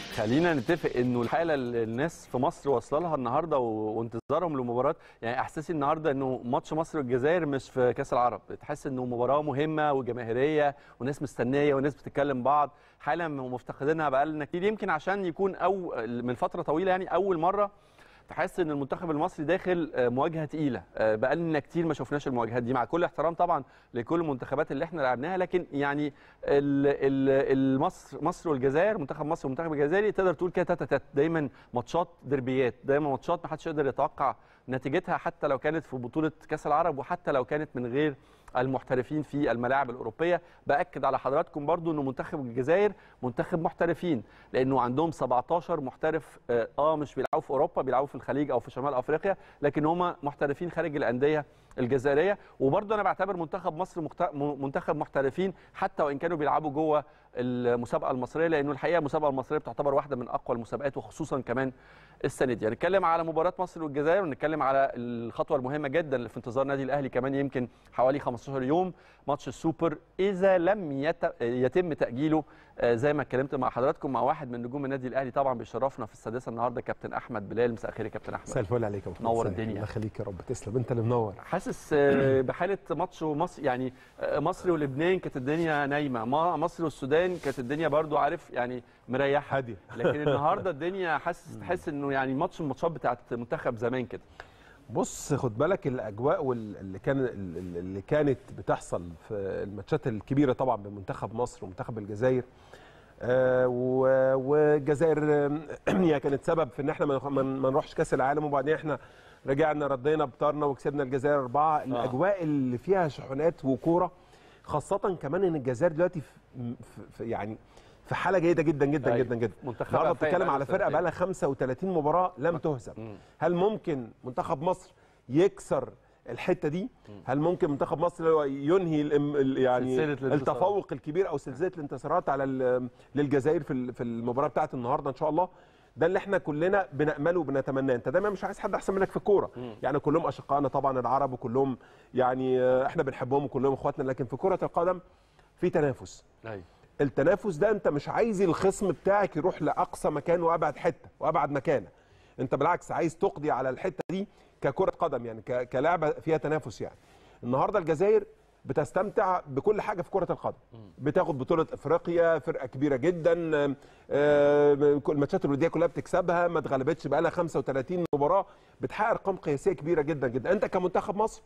خلينا نتفق انه الحاله اللي الناس في مصر واصله لها النهارده و- وانتظارهم لمباراه يعني احساسي النهارده انه ماتش مصر والجزائر مش في كاس العرب تحس انه مباراه مهمه وجماهيريه وناس مستنيه وناس بتتكلم بعض حاله مفتقدينها بقالنا كتير يمكن عشان يكون او من فتره طويله يعني اول مره تحس ان المنتخب المصري داخل آه، مواجهه تقيله آه، بقالنا كتير ما شفناش المواجهات دي مع كل احترام طبعا لكل المنتخبات اللي احنا لعبناها لكن يعني ال- ال- المصر مصر والجزائر منتخب مصر والمنتخب الجزائري تقدر تقول كده تاتا تات دايما ماتشات دربيات دايما ماتشات ما حدش يقدر يتوقع نتيجتها حتى لو كانت في بطوله كاس العرب وحتى لو كانت من غير المحترفين في الملاعب الاوروبيه باكد على حضراتكم برضو انه منتخب الجزائر منتخب محترفين لانه عندهم 17 محترف اه آه، مش بيلعبوا في اوروبا بيلعبوا في الخليج او في شمال افريقيا لكن هم محترفين خارج الانديه الجزائريه وبرضو انا بعتبر منتخب مصر مخت- م- منتخب محترفين حتى وان كانوا بيلعبوا جوه المسابقه المصريه لانه الحقيقه المسابقه المصريه بتعتبر واحده من اقوى المسابقات وخصوصا كمان السنه دي هنتكلم على مباراه مصر والجزائر ونتكلم على الخطوه المهمه جدا اللي في انتظار نادي الاهلي كمان يمكن حوالي 15 يوم ماتش السوبر اذا لم يت... يتم تاجيله آه، زي ما اتكلمت مع حضراتكم مع واحد من نجوم النادي الاهلي طبعا بيشرفنا في السادسه النهارده كابتن احمد بلال مساء الخير يا كابتن احمد مساء الفل عليك يا ابو نور حميد. الدنيا. الله يخليك يا رب تسلم انت اللي منور حاسس آه، بحاله ماتش مصر يعني آه، مصر ولبنان كانت الدنيا نايمه ما- مصر والسودان كانت الدنيا برضو عارف يعني مريحه هاديه لكن النهارده الدنيا حاسس تحس انه يعني ماتش من الماتشات بتاعت منتخب زمان كده بص خد بالك الاجواء وال- اللي كان اللي كانت بتحصل في الماتشات الكبيره طبعا بمنتخب مصر ومنتخب الجزائر آه، و- والجزائر آم، هي كانت سبب في ان احنا ما ما- ما نروحش كاس العالم وبعدين احنا رجعنا ردينا بطارنا وكسبنا الجزائر اربعه الاجواء اللي فيها شحنات وكوره خاصه كمان ان الجزائر دلوقتي في في- في يعني في حاله جيده جدا جدا أيوة. جدا جدا منتخبها النهارده فايق بتتكلم بقاله على فرقه سنتين. بقى لها 35 مباراه لم تهزم هل ممكن منتخب مصر يكسر الحته دي هل ممكن منتخب مصر هو ينهي الام- ال- يعني سلسلة الانتصارات. التفوق الكبير او سلسله الانتصارات على ال- للجزائر في ال- في المباراه بتاعه النهارده ان شاء الله ده اللي احنا كلنا بنامله وبنتمناه انت دايما مش عايز حد احسن منك في الكوره يعني كلهم اشقائنا طبعا العرب وكلهم يعني آه، احنا بنحبهم وكلهم اخواتنا لكن في كره القدم في تنافس ايوه التنافس ده انت مش عايز الخصم بتاعك يروح لاقصى مكان وابعد حته وابعد مكانه انت بالعكس عايز تقضي على الحته دي ككره قدم يعني ك- كلعبه فيها تنافس يعني النهارده الجزائر بتستمتع بكل حاجه في كره القدم بتاخد بطوله افريقيا فرقه كبيره جدا آم، آم، كل الماتشات الوديه كلها بتكسبها ما اتغلبتش بقى لها 35 مباراه بتحقق ارقام قياسيه كبيره جدا جدا انت كمنتخب مصر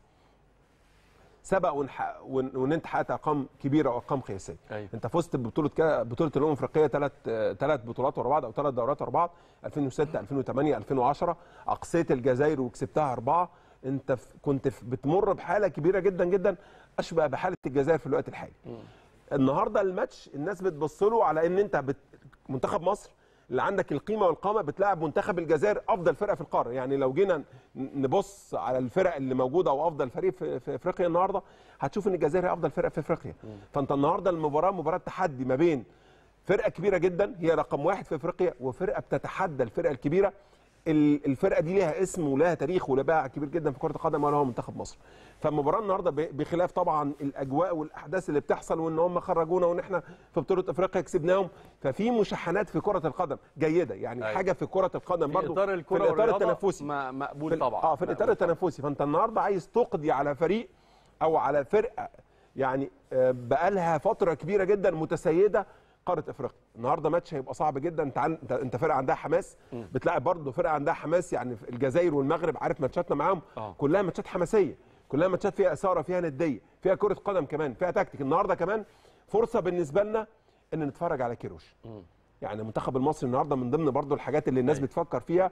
سبق ونح- ون- وان انت حققت ارقام كبيره وارقام قياسيه أيوة. انت فزت ببطوله كا- بطوله الامم الافريقيه ثلاث ثلاث بطولات ورا بعض او ثلاث دورات ورا بعض 2006 2008 2010 اقصيت الجزائر وكسبتها اربعه انت ف- كنت ف- بتمر بحاله كبيره جدا جدا اشبه بحاله الجزائر في الوقت الحالي النهارده الماتش الناس بتبص له على ان انت بت... منتخب مصر اللي عندك القيمه والقامه بتلاعب منتخب الجزائر افضل فرقه في القاره يعني لو جينا ن- نبص على الفرق اللي موجوده او افضل فريق في, في افريقيا النهارده هتشوف ان الجزائر هي افضل فرقه في افريقيا فانت النهارده المباراه مباراه تحدي ما بين فرقه كبيره جدا هي رقم واحد في افريقيا وفرقه بتتحدى الفرقه الكبيره ال- الفرقه دي ليها اسم ولها تاريخ ولها باع كبير جدا في كره القدم ولا هو منتخب مصر فالمباراه النهارده ب- بخلاف طبعا الاجواء والاحداث اللي بتحصل وان هم خرجونا وان احنا في بطوله افريقيا كسبناهم ففي مشاحنات في كره القدم جيده يعني أيوة. حاجه في كره القدم في برضو اطار الكره في الاطار والرياضة التنافسي ما- مقبول في ال- طبعا اه في الاطار مقبول طبعاً. التنافسي فانت النهارده عايز تقضي على فريق او على فرقه يعني آه، بقالها فتره كبيره جدا متسيده قاره افريقيا النهارده ماتش هيبقى صعب جدا انت عن... انت- انت فرقه عندها حماس بتلاعب برضه فرقه عندها حماس يعني في الجزائر والمغرب عارف ماتشاتنا معاهم آه. كلها ماتشات حماسيه كلها ماتشات فيها اثاره فيها نديه فيها كره قدم كمان فيها تكتيك النهارده كمان فرصه بالنسبه لنا ان نتفرج على كيروش يعني المنتخب المصري النهارده من ضمن برضه الحاجات اللي الناس أيوة. بتفكر فيها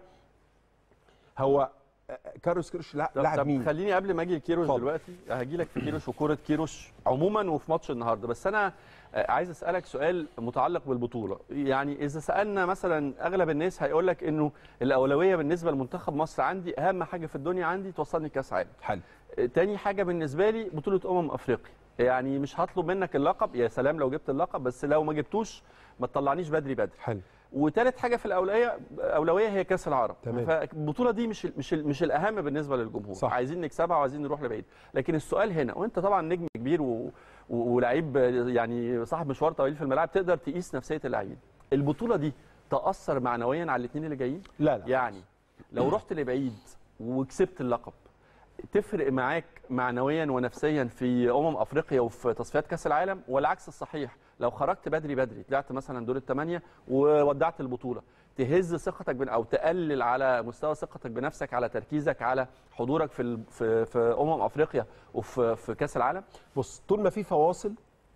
هو آه، كارلوس كيروش لا- طب, لاعب طب مين خليني قبل ما اجي لكيروش اتفضل. دلوقتي هاجي لك في كيروش وكوره كيروش عموما وفي ماتش النهارده بس انا آه، عايز اسالك سؤال متعلق بالبطوله يعني اذا سالنا مثلا اغلب الناس هيقول لك انه الاولويه بالنسبه لمنتخب مصر عندي اهم حاجه في الدنيا عندي توصلني كاس عالم حلو آه، تاني حاجه بالنسبه لي بطوله امم افريقيا يعني مش هطلب منك اللقب يا سلام لو جبت اللقب بس لو ما جبتوش ما تطلعنيش بدري بدري حلو وثالث حاجه في الاولويه اولويه هي كاس العرب تمام. فالبطوله دي مش مش مش الاهم بالنسبه للجمهور صح. عايزين نكسبها وعايزين نروح لبعيد لكن السؤال هنا وانت طبعا نجم كبير و... و... ولعيب يعني صاحب مشوار طويل في الملاعب تقدر تقيس نفسيه اللاعبين البطوله دي تاثر معنويا على الاثنين اللي جايين لا لا يعني لو رحت لبعيد وكسبت اللقب تفرق معاك معنويا ونفسيا في امم افريقيا وفي تصفيات كاس العالم والعكس الصحيح لو خرجت بدري بدري طلعت مثلا دور الثمانيه وودعت البطوله تهز ثقتك بن او تقلل على مستوى ثقتك بنفسك على تركيزك على حضورك في ال- في, في امم افريقيا وفي في كاس العالم بص طول ما في فواصل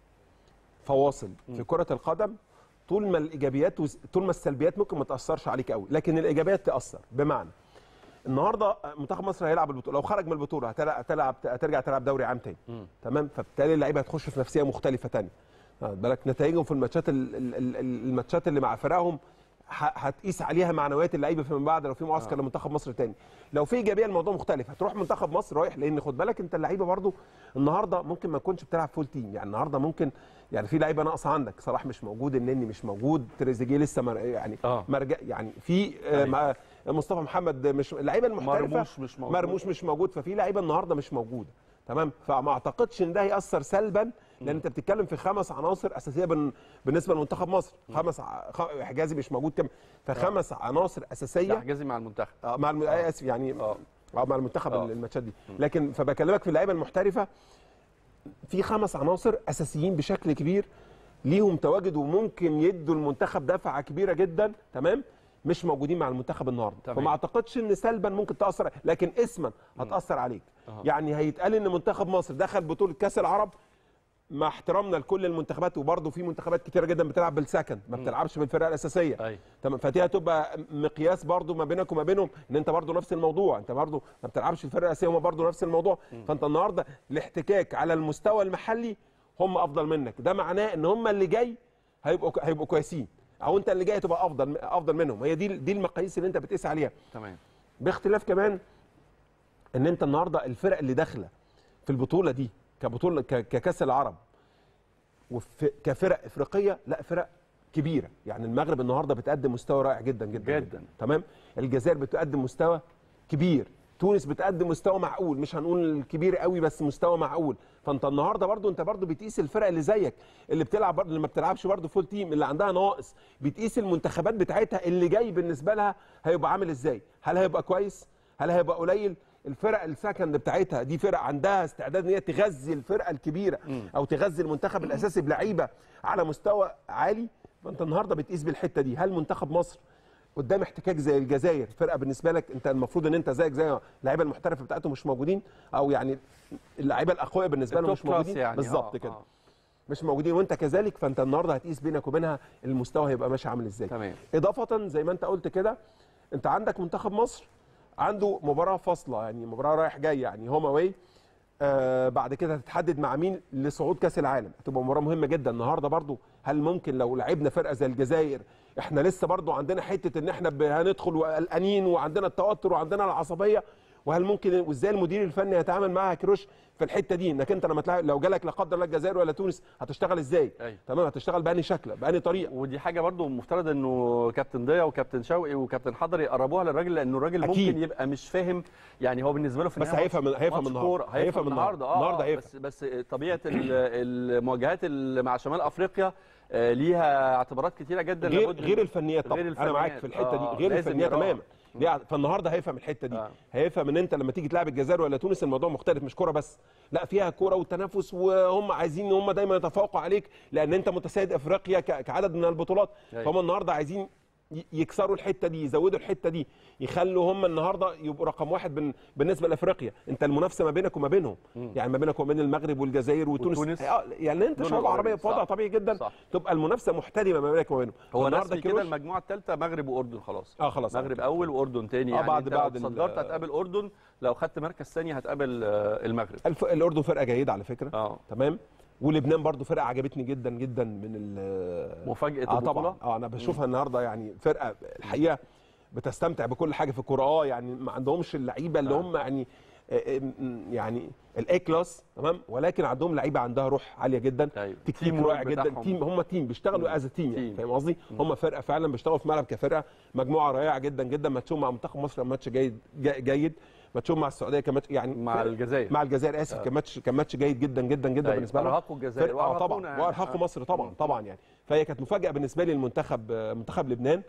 فواصل في كرة القدم طول ما الايجابيات وز- طول ما السلبيات ممكن ما تاثرش عليك قوي لكن الايجابيات تاثر بمعنى النهارده منتخب مصر هيلعب البطوله لو خرج من البطوله هتلعب هتلعب هترجع تلعب دوري عام تاني تمام فبالتالي اللعيبه هتخش في نفسيه مختلفه تانية واخد بالك نتائجهم في الماتشات ال- ال- ال- الماتشات اللي مع فرقهم ه- هتقيس عليها معنويات اللعيبه فيما بعد لو في معسكر لمنتخب مصر تاني لو في ايجابيه الموضوع مختلف هتروح منتخب مصر رايح لان خد بالك انت اللعيبه برضو النهارده ممكن ما تكونش بتلعب فول تيم يعني النهارده ممكن يعني في لعيبه ناقصه عندك صلاح مش موجود النني مش موجود تريزيجيه لسه مر يعني آه. مرجع يعني في آه، مع مصطفى محمد مش اللعيبه المحترفه مرموش مش موجود. مرموش مش موجود ففي لعيبه النهارده مش موجوده تمام فما اعتقدش ان ده هياثر سلبا لان انت بتتكلم في خمس عناصر اساسيه بن- بالنسبه لمنتخب مصر خمس ع- خ- حجازي مش موجود كم فخمس عناصر ده اساسيه حجازي مع المنتخب آه، مع الم... آه. اسف يعني آه. اه مع المنتخب آه. الماتشات دي لكن فبكلمك في اللعيبه المحترفه في خمس عناصر اساسيين بشكل كبير ليهم تواجد وممكن يدوا المنتخب دفعه كبيره جدا تمام مش موجودين مع المنتخب النهارده تمام. فما اعتقدش ان سلبا ممكن تاثر لكن اسما هتاثر عليك يعني هيتقال ان منتخب مصر دخل بطوله كاس العرب مع احترامنا لكل المنتخبات وبرضه في منتخبات كتيره جدا بتلعب بالسكند ما بتلعبش بالفرقه الاساسيه أيوة. تمام فدي هتبقى مقياس برضو ما بينك وما بينهم ان انت برضو نفس الموضوع انت برضو ما بتلعبش الفرقه الاساسيه هم برضو نفس الموضوع فانت النهارده الاحتكاك على المستوى المحلي هم افضل منك ده معناه ان هم اللي جاي هيبقوا هيبقوا كويسين او انت اللي جاي تبقى افضل افضل منهم هي دي دي المقاييس اللي انت بتقيس عليها تمام باختلاف كمان ان انت النهارده الفرق اللي داخله في البطوله دي كبطوله ك- ككاس العرب وفي كفرق افريقيه لا فرق كبيره يعني المغرب النهارده بتقدم مستوى رائع جدا جدا جداً. تمام الجزائر بتقدم مستوى كبير تونس بتقدم مستوى معقول مش هنقول كبير قوي بس مستوى معقول فانت النهارده برضو انت برضو بتقيس الفرق اللي زيك اللي بتلعب برضو اللي ما بتلعبش برضو فول تيم اللي عندها ناقص بتقيس المنتخبات بتاعتها اللي جاي بالنسبه لها هيبقى عامل ازاي هل هيبقى كويس هل هيبقى قليل الفرق السكند بتاعتها دي فرق عندها استعداد ان هي تغذي الفرقه الكبيره او تغذي المنتخب الاساسي بلعيبه على مستوى عالي فانت النهارده بتقيس بالحته دي هل منتخب مصر قدام احتكاك زي الجزائر فرقه بالنسبه لك انت المفروض ان انت زيك زي اللعيبه المحترفه بتاعتهم مش موجودين او يعني اللعيبه الاقوياء بالنسبه لهم التوب مش موجودين كلاس يعني بالظبط آه، كده آه. مش موجودين وانت كذلك فانت النهارده هتقيس بينك وبينها المستوى هيبقى ماشي عامل ازاي تمام. اضافه زي ما انت قلت كده انت عندك منتخب مصر عنده مباراه فاصله يعني مباراه رايح جاي يعني هوم اواي آه بعد كده هتتحدد مع مين لصعود كاس العالم هتبقى مباراه مهمه جدا النهارده برضو هل ممكن لو لعبنا فرقه زي الجزائر احنا لسه برضو عندنا حته ان احنا ب- هندخل وقلقانين وعندنا التوتر وعندنا العصبيه وهل ممكن وازاي المدير الفني يتعامل معها كروش في الحته دي انك انت لما تلاعب لو جالك لا قدر الله الجزائر ولا تونس هتشتغل ازاي أيوة. تمام هتشتغل بأني شكل بأني طريقه ودي حاجه برضو مفترض انه كابتن ضيا وكابتن شوقي وكابتن حضري يقربوها للراجل لانه الراجل أكيد. ممكن يبقى مش فاهم يعني هو بالنسبه له في بس النهاية هيفهم- ماتش- هيفهم ماتش النهاردة. كورة. هيفهم هيفهم النهارده اه النهاردة آه، هيفهم. بس بس طبيعه ال- المواجهات اللي مع شمال افريقيا آه، ليها اعتبارات كتيره جدا غير لابد غير من- الفنيات طبعا غير انا معاك الفنيات. في الحته آه، دي غير لازم الفنيات يراعي. تماما ليه؟ فالنهارده هيفهم الحته دي آه. هيفهم ان انت لما تيجي تلعب الجزائر ولا تونس الموضوع مختلف مش كوره بس لا فيها كوره والتنافس وهم عايزين ان هم دايما يتفوقوا عليك لان انت متسيد افريقيا ك- كعدد من البطولات أيوة. فهم النهارده عايزين ي- يكسروا الحته دي يزودوا الحته دي يخلوا هم النهارده يبقوا رقم واحد بن- بالنسبه لافريقيا انت المنافسه ما بينك وما بينهم يعني ما بينك وما بين المغرب والجزائر وتونس وتونس. آه، يعني انت دول شعوب العربية. عربيه في وضع صح. طبيعي جدا صح. تبقى المنافسه محتدمه ما بينك وما بينهم هو فالنهارده رسمي كده كيروش- المجموعه الثالثه مغرب واردن خلاص اه خلاص مغرب اول واردن تاني آه، يعني بعد- انت بعد لو ال- تصدرت هتقابل اردن لو خدت مركز ثاني هتقابل آه، المغرب الف... الاردن فرقه جيده على فكره اه تمام ولبنان برضو فرقه عجبتني جدا جدا من ال مفاجاه اه البطوله طبعا اه انا بشوفها النهارده يعني فرقه الحقيقه بتستمتع بكل حاجه في الكوره اه يعني ما عندهمش اللعيبه اللي آه. هم يعني آه، آه، م- يعني الاي كلاس تمام ولكن عندهم لعيبه عندها روح عاليه جدا أيوة. تكتيك تيم رائع ورك جدا بتاعهم. تيم هم تيم بيشتغلوا از تيم يعني تيم. فاهم قصدي هم فرقه فعلا بيشتغلوا في ملعب كفرقه مجموعه رائعه جدا جدا ماتشهم مع منتخب مصر كان ماتش جيد جي- جيد ماتشهم مع السعوديه كان ماتش يعني مع الجزائر مع الجزائر اسف كان ماتش كان ماتش جيد جدا جدا جدا أيوة. بالنسبه لهم ارهقوا الجزائر فرقة- اه طبعا وأرهقونا يعني. وارهقوا آه. مصر طبعا طبعا يعني فهي كانت مفاجاه بالنسبه لي المنتخب منتخب لبنان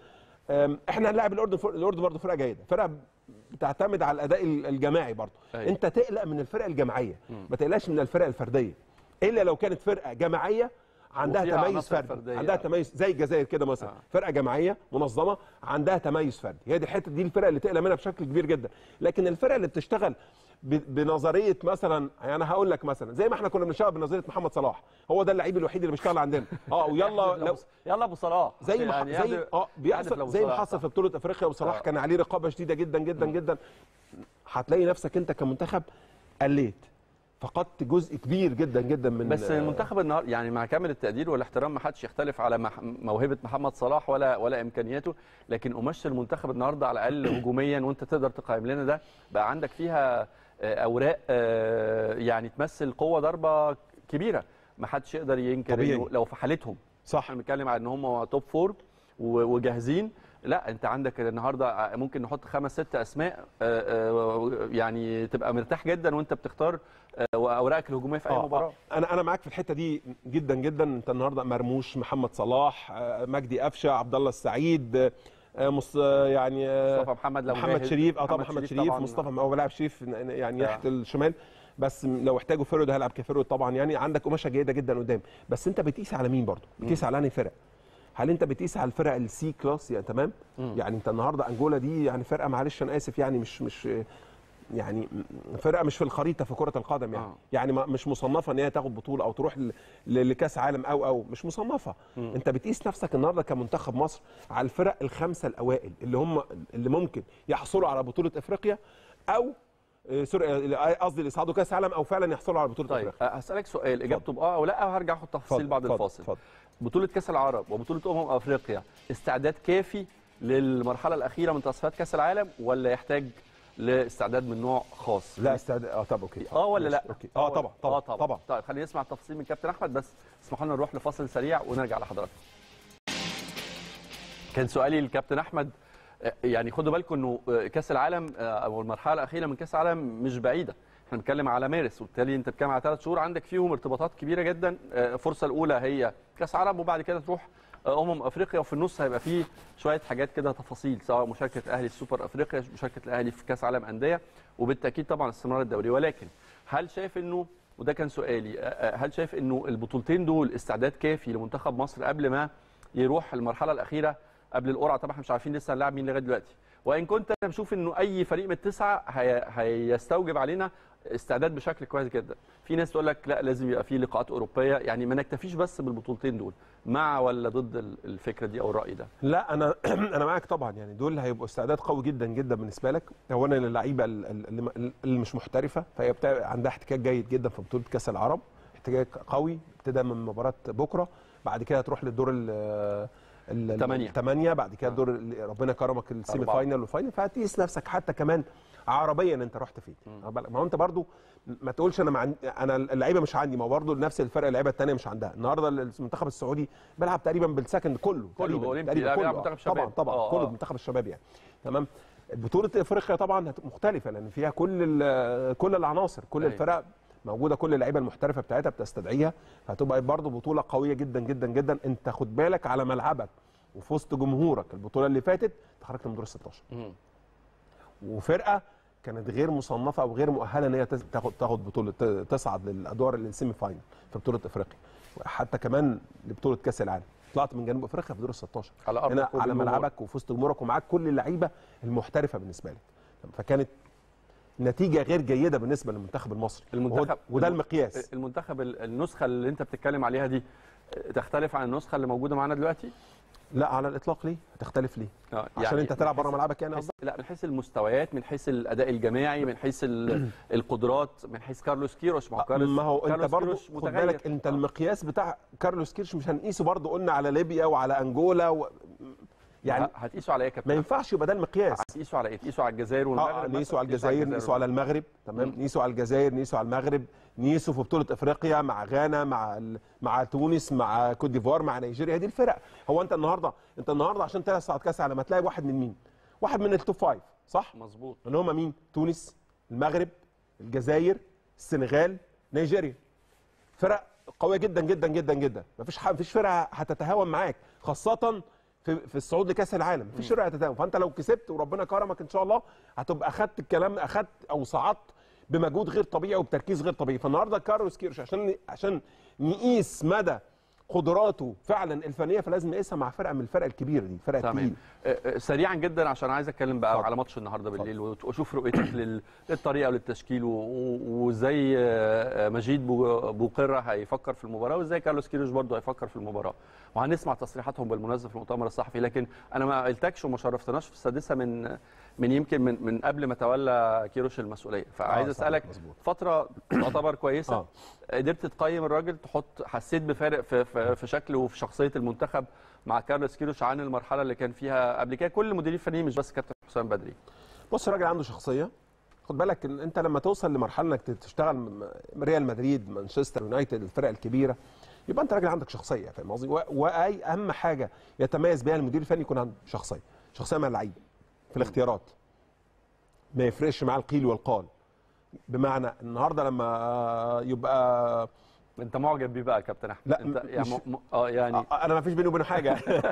أم، احنا هنلاعب الاردن فر- الاردن برضه فرقه جيده فرقه بتعتمد على الاداء ال- الجماعي برضه أيوة. انت تقلق من الفرق الجماعيه ما تقلقش من الفرق الفرديه الا لو كانت فرقه جماعيه عندها وفيها تميز عناصر فردي فردية. عندها تميز زي الجزائر كده مثلا آه. فرقه جماعيه منظمه عندها تميز فردي هي دي الحته دي الفرق اللي تقلق منها بشكل كبير جدا لكن الفرق اللي بتشتغل ب- بنظريه مثلا يعني انا هقول لك مثلا زي ما احنا كنا بنشتغل بنظريه محمد صلاح هو ده اللعيب الوحيد اللي بيشتغل عندنا اه ويلا لو يلا ابو صلاح زي ما يعني زي يهدف- اه يهدف بيحصل لأبو زي ما صلاح. حصل في بطوله افريقيا وصلاح آه. كان عليه رقابه شديده جدا جدا جدا هتلاقي نفسك انت كمنتخب قليت فقدت جزء كبير جدا جدا من بس المنتخب النهارده يعني مع كامل التقدير والاحترام ما حدش يختلف على مح- موهبه محمد صلاح ولا ولا امكانياته لكن قماش المنتخب النهارده على الاقل هجوميا وانت تقدر تقيم لنا ده بقى عندك فيها آه، اوراق آه، يعني تمثل قوه ضربه كبيره ما حدش يقدر ينكر طبيعي. إنه لو في حالتهم صح احنا بنتكلم على ان هم توب فور و- وجاهزين لا انت عندك النهارده ممكن نحط خمس ست اسماء آه، آه، يعني تبقى مرتاح جدا وانت بتختار آه، اوراقك الهجوميه في اي آه، مباراه آه. انا انا معاك في الحته دي جدا جدا انت النهارده مرموش محمد صلاح آه، مجدي قفشه عبد الله السعيد آه، مص آه، يعني آه، مصطفى محمد لو محمد جاهز. شريف اه طبعا محمد شريف طبعاً. مصطفى هو لاعب شريف يعني آه. ناحيه الشمال بس لو احتاجوا فيرود هيلعب كفيرود طبعا يعني عندك قماشه جيده جدا قدام بس انت بتقيس على مين برضه بتقيس على انهي فرق هل انت بتقيس على الفرق السي كلاس يعني تمام يعني انت النهارده انجولا دي يعني فرقه معلش انا اسف يعني مش مش يعني فرقه مش في الخريطه في كره القدم يعني آه. يعني ما- مش مصنفه ان هي تاخد بطوله او تروح ل- ل- لكاس عالم او او مش مصنفه انت بتقيس نفسك النهارده كمنتخب مصر على الفرق الخمسه الاوائل اللي هم اللي ممكن يحصلوا على بطوله افريقيا او آه، سوري آه، قصدي اللي يصعدوا كاس عالم او فعلا يحصلوا على بطوله طيب افريقيا أه، هسألك سؤال اجابته باه او لا وهرجع اخد تفاصيل اتفضل، بعد اتفضل، الفاصل اتفضل. بطولة كأس العرب وبطولة أمم أفريقيا استعداد كافي للمرحلة الأخيرة من تصفيات كأس العالم ولا يحتاج لاستعداد من نوع خاص؟ لا استعد اه طب اوكي اه ولا لا؟ ماشي، اوكي اه طبعا طبعا اه طبعا طبعا طيب خلينا نسمع التفاصيل من كابتن أحمد بس اسمحوا لنا نروح لفاصل سريع ونرجع لحضراتكم. كان سؤالي للكابتن أحمد آه، يعني خدوا بالكم انه آه، كاس العالم آه، او المرحله الاخيره من كاس العالم مش بعيده احنا بنتكلم على مارس وبالتالي انت بتتكلم على ثلاث شهور عندك فيهم ارتباطات كبيره جدا آه، الفرصه الاولى هي كاس عرب وبعد كده تروح آه، امم افريقيا وفي النص هيبقى فيه شويه حاجات كده تفاصيل سواء مشاركه الاهلي في سوبر افريقيا مشاركه الاهلي في كاس عالم انديه وبالتاكيد طبعا استمرار الدوري ولكن هل شايف انه وده كان سؤالي آه، آه، هل شايف انه البطولتين دول استعداد كافي لمنتخب مصر قبل ما يروح المرحله الاخيره قبل القرعه طبعا احنا مش عارفين لسه هنلاعب مين لغايه دلوقتي وان كنت انا بشوف انه اي فريق من التسعه هي... هيستوجب علينا استعداد بشكل كويس جدا في ناس تقول لك لا لازم يبقى في لقاءات اوروبيه يعني ما نكتفيش بس بالبطولتين دول مع ولا ضد ال- الفكره دي او الراي ده لا انا انا معاك طبعا يعني دول هيبقوا استعداد قوي جدا جدا بالنسبه لك اولا للعيبه ال- ال- اللي اللي مش محترفه فهي بتاع عندها احتكاك جيد جدا في بطوله كاس العرب احتكاك قوي ابتدى من مباراه بكره بعد كده تروح للدور ال ال- تمانية. الثمانيه بعد كده الدور اللي ربنا كرمك السيمي أربعة. فاينل والفاينل فهتقيس نفسك حتى كمان عربيا انت رحت فين واخد بالك؟ ما هو انت برضو ما تقولش انا مع انا اللعيبه مش عندي ما هو برضو نفس الفرق اللعيبه الثانيه مش عندها النهارده المنتخب السعودي بيلعب تقريبا بالسكند كله كله تقريبا أولمبي، تقريبا لا، بيلعب كله. منتخب شباب. طبعا طبعا آه، كله آه. منتخب الشباب يعني تمام بطوله افريقيا طبعا هتبقى مختلفه لان فيها كل ال- كل العناصر كل أيوة. الفرق موجوده كل اللعيبه المحترفه بتاعتها بتستدعيها فهتبقى برضو بطوله قويه جدا جدا جدا انت خد بالك على ملعبك وفي وسط جمهورك البطوله اللي فاتت انت خرجت من دور ال 16 وفرقه كانت غير مصنفه او غير مؤهله ان هي تس- تاخد تاخد بطوله ت- تصعد للادوار السيمي فاينل في بطوله افريقيا حتى كمان لبطوله كاس العالم طلعت من جنوب افريقيا في دور ال 16 على أرضك هنا على وبالجمهور. ملعبك وفي وسط جمهورك ومعاك كل اللعيبه المحترفه بالنسبه لك فكانت نتيجه غير جيده بالنسبه للمنتخب المصري المنتخب وهو- وده المقياس المنتخب ال- النسخه اللي انت بتتكلم عليها دي آه، تختلف عن النسخه اللي موجوده معانا دلوقتي لا على الاطلاق ليه هتختلف ليه آه، عشان انت تلعب من بره حيث- ملعبك يعني من حيث- قصدك لا من حيث المستويات من حيث الاداء الجماعي من حيث ال- القدرات من حيث كارلوس كيروش ما هو كارلوس ما هو انت كارلوس برضه كيروش خد متغير. بالك انت آه. المقياس بتاع كارلوس كيرش مش هنقيسه برضه قلنا على ليبيا وعلى انجولا و... يعني ه- هتقيسوا على ايه يا ما كابتن ينفعش يبقى ده المقياس هتقيسوا على ايه تقيسوا على الجزائر والمغرب اه مثلاً؟ نقيسوا على تقيسوا الجزائر نقيسوا على المغرب تمام نقيسوا على الجزائر نقيسوا على المغرب نقيسوا في بطوله افريقيا مع غانا مع ال... مع تونس مع كوت ديفوار مع نيجيريا هي دي الفرق هو انت النهارده انت النهارده عشان تصعد كاس العالم هتلاعب واحد من مين؟ واحد من التوب فايف صح؟ مظبوط اللي هم مين؟ تونس المغرب الجزائر السنغال نيجيريا فرق قويه جدا جدا جدا جدا مفيش ح- مفيش فرقه هتتهاون معاك خاصه في, في الصعود لكاس العالم مفيش رؤيه تداوم فانت لو كسبت وربنا كرمك ان شاء الله هتبقى اخدت الكلام اخدت او صعدت بمجهود غير طبيعي وبتركيز غير طبيعي فالنهارده كارلوس كيروش عشان عشان نقيس مدى قدراته فعلا الفنيه فلازم نقيسها مع فرقه من الفرق الكبيره دي فرقه تمام تقيله آه، آه، سريعا جدا عشان عايز اتكلم بقى اتفضل. على ماتش النهارده بالليل واشوف رؤيتك لل- للطريقه وللتشكيل و- و- وازاي آه، آه، مجيد بو- بوقره هيفكر في المباراه وازاي كارلوس كيروش برضه هيفكر في المباراه وهنسمع تصريحاتهم بالمناسبه في المؤتمر الصحفي لكن انا ما قلتكش وما شرفتناش في السادسه من من يمكن من من قبل ما تولى كيروش المسؤوليه فعايز آه، صحيح، اسالك مظبوط. فتره تعتبر كويسه آه. قدرت تقيم الراجل تحط حسيت بفارق في, في, في شكله وفي شخصيه المنتخب مع كارلوس كيروش عن المرحله اللي كان فيها قبل كده كل المديرين الفنيين مش بس كابتن حسام بدري بص الراجل عنده شخصيه خد بالك ان انت لما توصل لمرحله انك تشتغل م- ريال مدريد مانشستر يونايتد الفرق الكبيره يبقى انت راجل عندك شخصيه فاهم قصدي و- واي اهم حاجه يتميز بها المدير الفني يكون عنده شخصيه شخصيه مع اللعيبه في الاختيارات ما يفرقش معاه القيل والقال بمعنى النهارده لما يبقى انت معجب بيه بقى يا كابتن احمد لا، انت م- يعني مش- م... م- اه يعني آه، انا ما فيش بيني وبينه حاجه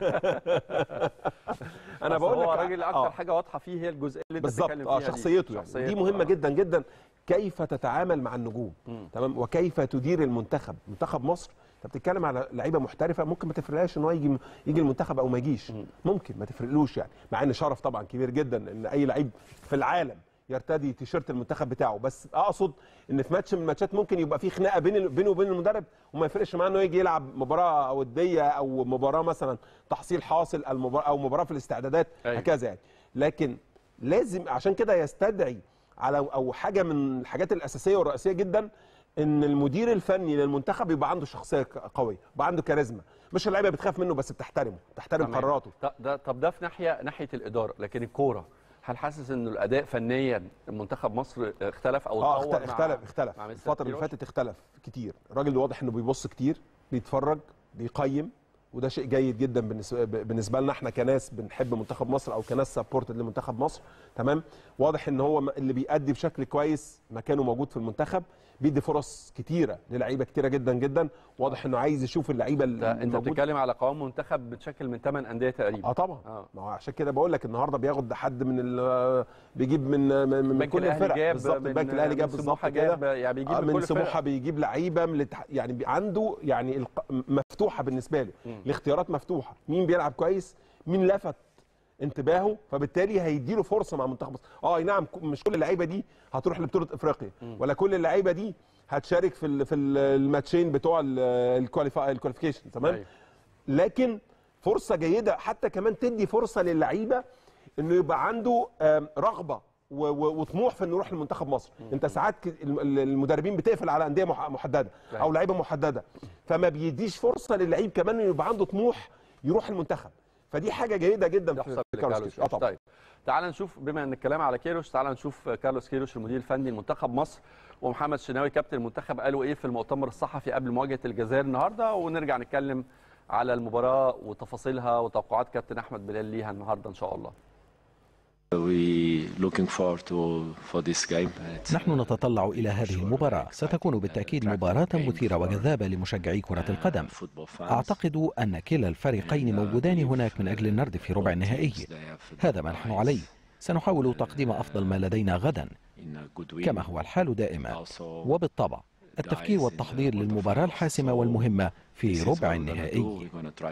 انا أصل بقول لك هو راجل اكتر آه. حاجه واضحه فيه هي الجزئيه اللي انت بالظبط بتتكلم اه فيها دي. شخصيته يعني دي مهمه آه. جدا جدا كيف تتعامل مع النجوم تمام وكيف تدير المنتخب منتخب مصر انت بتتكلم على لعيبه محترفه ممكن ما تفرقلاش ان هو يجي يجي المنتخب او ما يجيش ممكن ما تفرقلوش يعني مع ان شرف طبعا كبير جدا ان اي لعيب في العالم يرتدي تيشيرت المنتخب بتاعه بس اقصد ان في ماتش من الماتشات ممكن يبقى في خناقه بين بينه وبين المدرب وما يفرقش معاه انه يجي يلعب مباراه وديه او مباراه مثلا تحصيل حاصل المباراة او مباراه في الاستعدادات أيوة. هكذا يعني لكن لازم عشان كده يستدعي على او حاجه من الحاجات الاساسيه والرئيسيه جدا ان المدير الفني للمنتخب يبقى عنده شخصيه ك- قويه يبقى عنده كاريزما مش اللعيبه بتخاف منه بس بتحترمه بتحترم تمام. قراراته ط- ده طب ده في ناحيه ناحيه الاداره لكن الكوره هل حاسس انه الاداء فنيا منتخب مصر اختلف او اه اتطور اخت- مع- اختلف اختلف مع مستر الفتره اللي كيروش؟ فاتت اختلف كتير الراجل واضح انه بيبص كتير بيتفرج بيقيم وده شيء جيد جدا بالنسبه بالنسبه لنا احنا كناس بنحب منتخب مصر او كناس سبورتد لمنتخب مصر تمام واضح ان هو م- اللي بيأدي بشكل كويس مكانه موجود في المنتخب بيدي فرص كتيره للعيبه كتيره جدا جدا واضح انه عايز يشوف اللعيبه انت انت الموجودة. بتتكلم على قوام منتخب بتشكل من 8 انديه تقريبا اه طبعا آه. ما هو عشان كده بقول لك النهارده بياخد حد من ال- بيجيب من من, من البنك كل الأهلي الفرق جاب بالظبط من- البنك الاهلي جاب من بالظبط سموحة كده جاب- يعني بيجيب آه، من من كل الفرق. سموحه بيجيب لعيبه من الاتح- يعني بي- عنده يعني الق- مفتوحه بالنسبه له الاختيارات مفتوحه مين بيلعب كويس مين لفت انتباهه فبالتالي هيديله فرصه مع منتخب مصر اه أي نعم ك- مش كل اللعيبه دي هتروح لبطوله افريقيا ولا كل اللعيبه دي هتشارك في ال- في ال- الماتشين بتوع الكواليفيكيشن تمام أيوة. لكن فرصه جيده حتى كمان تدي فرصه للعيبه انه يبقى عنده آم، رغبه و- و- وطموح في انه يروح لمنتخب مصر انت ساعات ك- الم- ال- المدربين بتقفل على انديه مح- محدده او أيوة. لعيبه محدده فما بيديش فرصه للعيب كمان انه يبقى عنده طموح يروح المنتخب فدي حاجه جيده جدا في يحسب في كارلوس لكارلوس كيروش. اه كيروش طبعا طيب تعال نشوف بما ان الكلام على كيروش تعال نشوف كارلوس كيروش المدير الفني لمنتخب مصر ومحمد شناوي كابتن المنتخب قالوا ايه في المؤتمر الصحفي قبل مواجهه الجزائر النهارده ونرجع نتكلم على المباراه وتفاصيلها وتوقعات كابتن احمد بلال ليها النهارده ان شاء الله We looking forward to for this game. It's, نحن uh, نتطلع إلى هذه sure المباراة very ستكون exciting, بالتأكيد uh, مباراة attractive game مثيرة for, وجذابة لمشجعي كرة uh, القدم football fans. أعتقد أن كلا الفريقين موجودان هناك من أجل النرد في ربع النهائي هذا ما نحن عليه سنحاول تقديم أفضل ما لدينا غدا كما هو الحال دائما وبالطبع التفكير والتحضير للمباراة الحاسمة والمهمة في ربع النهائي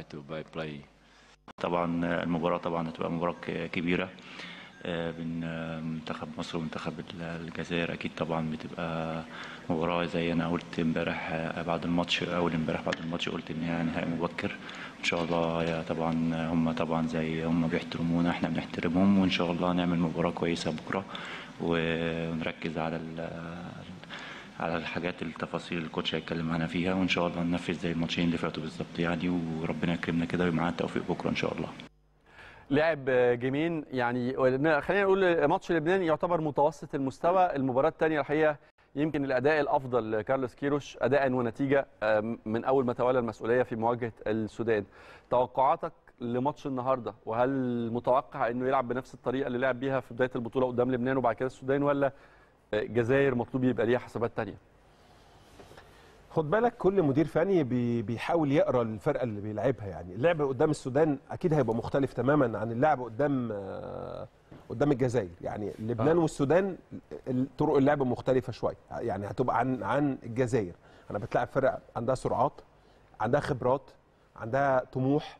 طبعا المباراة طبعا هتبقى مباراة ك- كبيرة آه، بين آه، منتخب مصر ومنتخب ال- الجزائر أكيد طبعا بتبقى مباراة زي أنا قلت امبارح آه، بعد الماتش أول امبارح بعد الماتش قلت إن هي نهائي مبكر إن شاء الله يا طبعا هم طبعا زي هم بيحترمونا إحنا بنحترمهم وإن شاء الله نعمل مباراة كويسة بكرة ونركز على ال- على الحاجات التفاصيل اللي الكوتش هيتكلم عنها فيها وان شاء الله ننفذ زي الماتشين اللي فاتوا بالظبط يعني وربنا يكرمنا كده ويبقى معانا التوفيق بكره ان شاء الله لعب جيمين يعني خلينا نقول ماتش لبنان يعتبر متوسط المستوى المباراه الثانيه الحقيقه يمكن الاداء الافضل لكارلوس كيروش اداء ونتيجه آم، من اول ما تولى المسؤوليه في مواجهه السودان توقعاتك لماتش النهارده وهل متوقع انه يلعب بنفس الطريقه اللي لعب بيها في بدايه البطوله قدام لبنان وبعد كده السودان ولا الجزائر مطلوب يبقى ليها حسابات ثانيه خد بالك كل مدير فني بي بيحاول يقرا الفرقه اللي بيلعبها يعني اللعب قدام السودان اكيد هيبقى مختلف تماما عن اللعب قدام آه، قدام الجزائر يعني لبنان آه. والسودان ال- طرق اللعب مختلفه شويه يعني هتبقى عن عن الجزائر انا بتلاعب فرقه عندها سرعات عندها خبرات عندها طموح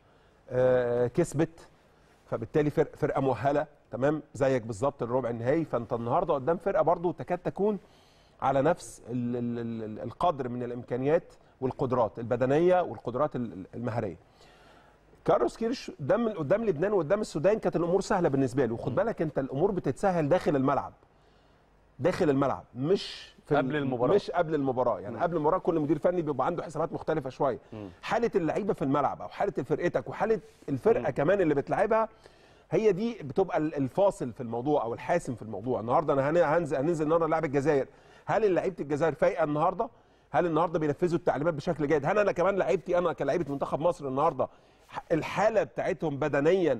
آه، كسبت فبالتالي فرق فرقه مؤهله تمام زيك بالظبط الربع النهائي فانت النهارده قدام فرقه برضو تكاد تكون على نفس ال ال ال القدر من الامكانيات والقدرات البدنيه والقدرات ال- المهاريه كارلوس كيرش قدام قدام لبنان وقدام السودان كانت الامور سهله بالنسبه له وخد بالك انت الامور بتتسهل داخل الملعب داخل الملعب مش في قبل ال- المباراة. مش قبل المباراه يعني قبل المباراه كل مدير فني بيبقى عنده حسابات مختلفه شويه حاله اللعيبه في الملعب او حاله فرقتك وحاله الفرقه كمان اللي بتلعبها هي دي بتبقى ال- الفاصل في الموضوع او الحاسم في الموضوع النهارده انا هن- هنزل هننزل النهارده نلعب الجزائر هل لعيبه الجزائر فايقه النهارده هل النهارده بينفذوا التعليمات بشكل جيد هل انا كمان لعيبتي انا كلاعيبه منتخب مصر النهارده ح- الحاله بتاعتهم بدنيا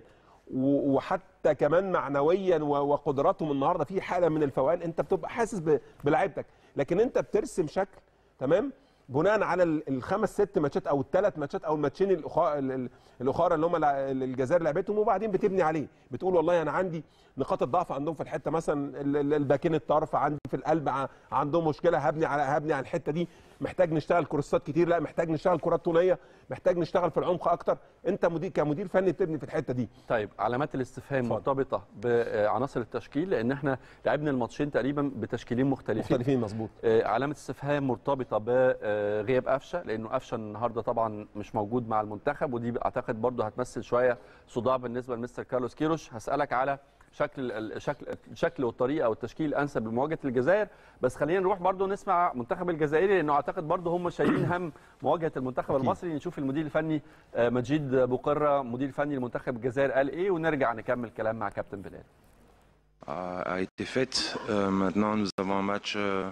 و- وحتى كمان معنويا و- وقدراتهم النهارده في حاله من الفوقان انت بتبقى حاسس ب- بلعيبتك لكن انت بترسم شكل تمام بناء على ال- الخمس ست ماتشات او الثلاث ماتشات او الماتشين الأخا- ال- ال- الاخرى اللي هم لع- الجزائر لعبتهم وبعدين بتبني عليه بتقول والله انا عندي نقاط الضعف عندهم في الحته مثلا ال- ال- الباكين الطرف عندي في القلب ع- عندهم مشكله هبني على هبني على الحته دي محتاج نشتغل كروسات كتير لا محتاج نشتغل كرات طوليه محتاج نشتغل في العمق اكتر انت مدير كمدير فني بتبني في الحته دي طيب علامات الاستفهام اتفضل. مرتبطه بعناصر التشكيل لان احنا لعبنا الماتشين تقريبا بتشكيلين مختلفين مختلفين مظبوط آه، علامه استفهام مرتبطه بغياب قفشه لانه قفشه النهارده طبعا مش موجود مع المنتخب ودي اعتقد برضه هتمثل شويه صداع بالنسبه لمستر كارلوس كيروش هسالك على شكل الشكل الشكل والطريقه والتشكيل الانسب لمواجهه الجزائر بس خلينا نروح برضه نسمع منتخب الجزائري لانه اعتقد برضه هم شايلين هم مواجهه المنتخب أكيد. المصري نشوف المدير الفني آه، مجيد بقره مدير فني لمنتخب الجزائر قال ايه ونرجع نكمل كلام مع كابتن بلال a, a été faite. Euh, maintenant, nous avons un match, euh,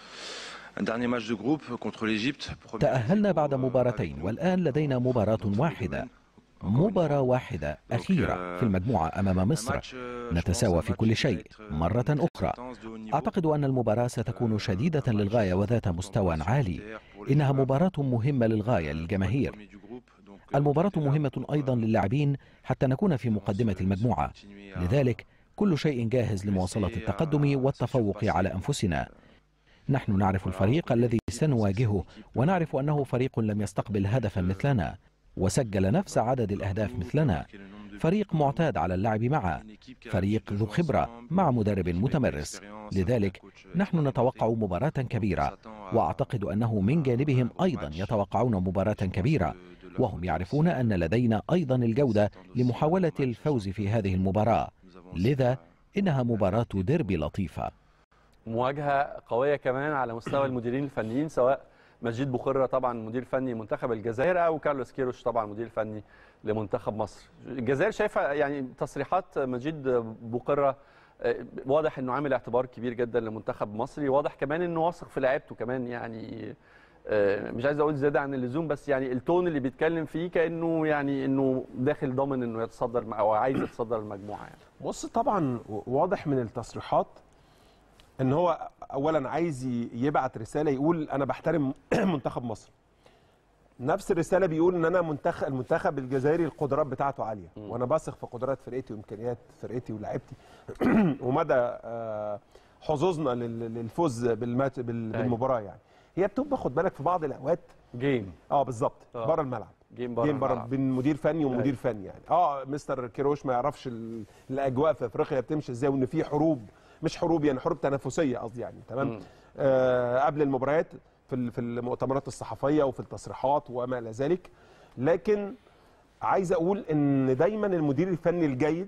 un dernier match de groupe contre l'Égypte. Premier تأهلنا zéro, بعد euh, مباراتين avec والآن لدينا مباراة واحدة مباراة واحدة أخيرة في المجموعة أمام un مصر match, euh, je نتساوى pense, un في match كل qui va شيء être, euh, مرة très أخرى intense, de haut niveau. أعتقد أن المباراة ستكون شديدة للغاية وذات مستوى عالي إنها مباراة مهمة للغاية للجماهير المباراة مهمة أيضا للاعبين حتى نكون في مقدمة المجموعة لذلك كل شيء جاهز لمواصلة التقدم والتفوق على أنفسنا نحن نعرف الفريق الذي سنواجهه ونعرف أنه فريق لم يستقبل هدفا مثلنا وسجل نفس عدد الأهداف مثلنا فريق معتاد على اللعب معه فريق ذو خبرة مع مدرب متمرس لذلك نحن نتوقع مباراة كبيرة وأعتقد أنه من جانبهم أيضا يتوقعون مباراة كبيرة وهم يعرفون أن لدينا أيضا الجودة لمحاولة الفوز في هذه المباراة لذا إنها مباراة ديربي لطيفة مواجهه قويه كمان على مستوى المديرين الفنيين سواء مجيد بخره طبعا مدير فني منتخب الجزائر او كارلوس كيروش طبعا مدير فني لمنتخب مصر الجزائر شايفه يعني تصريحات مجيد بخره آه، واضح انه عامل اعتبار كبير جدا لمنتخب مصري واضح كمان انه واثق في لعيبته كمان يعني آه، مش عايز اقول زياده عن اللزوم بس يعني التون اللي بيتكلم فيه كانه يعني انه داخل ضامن انه يتصدر او عايز يتصدر المجموعه يعني بص طبعا واضح من التصريحات ان هو اولا عايز ي- يبعت رساله يقول انا بحترم منتخب مصر نفس الرساله بيقول ان انا منتخب المنتخب الجزائري القدرات بتاعته عاليه وانا بثق في قدرات فرقتي وامكانيات فرقتي ولاعيبتي ومدى آه، حظوظنا لل- للفوز بالمات بال- أيوة. بالمباراه يعني هي بتبقى خد بالك في بعض الاوقات جيم اه بالظبط آه. بره الملعب جيم بره جيم بره الملعب. بين مدير فني ومدير أيوة. فني يعني اه مستر كيروش ما يعرفش ال- الاجواء في افريقيا بتمشي ازاي وان في حروب مش حروب يعني حروب تنافسيه قصدي يعني تمام مم. آه قبل المباريات في ال- في المؤتمرات الصحفيه وفي التصريحات وما الى ذلك لكن عايز اقول ان دايما المدير الفني الجيد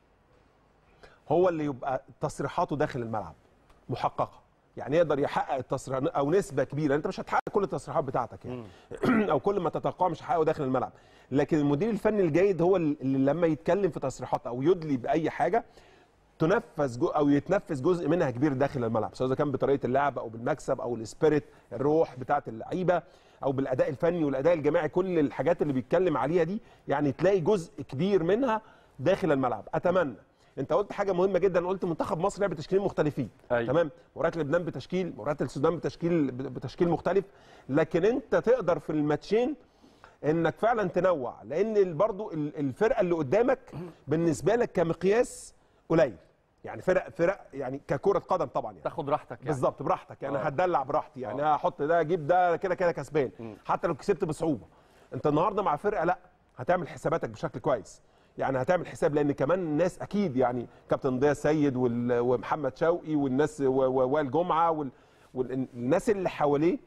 هو اللي يبقى تصريحاته داخل الملعب محققه يعني يقدر يحقق التصريحات او نسبه كبيره انت مش هتحقق كل التصريحات بتاعتك يعني او كل ما تتوقعه مش هتحققه داخل الملعب لكن المدير الفني الجيد هو اللي لما يتكلم في تصريحات او يدلي باي حاجه تنفذ جو او يتنفذ جزء منها كبير داخل الملعب سواء إذا كان بطريقه اللعب او بالمكسب او السبيريت الروح بتاعه اللعيبه او بالاداء الفني والاداء الجماعي كل الحاجات اللي بيتكلم عليها دي يعني تلاقي جزء كبير منها داخل الملعب اتمنى انت قلت حاجه مهمه جدا قلت منتخب مصر لعب بتشكيلين مختلفين أيوة. تمام مباراه لبنان بتشكيل مباراه السودان بتشكيل بتشكيل مختلف لكن انت تقدر في الماتشين انك فعلا تنوع لان برضو ال- الفرقه اللي قدامك بالنسبه لك كمقياس قليل يعني فرق فرق يعني ككره قدم طبعا يعني تاخد راحتك يعني بالظبط براحتك يعني آه. هتدلع براحتي يعني آه. هحط ده اجيب ده كده كده كسبان حتى لو كسبت بصعوبه انت النهارده مع فرقه لا هتعمل حساباتك بشكل كويس يعني هتعمل حساب لان كمان الناس اكيد يعني كابتن ضياء السيد وال- ومحمد شوقي والناس و- و- وائل جمعه وال- والناس اللي حواليه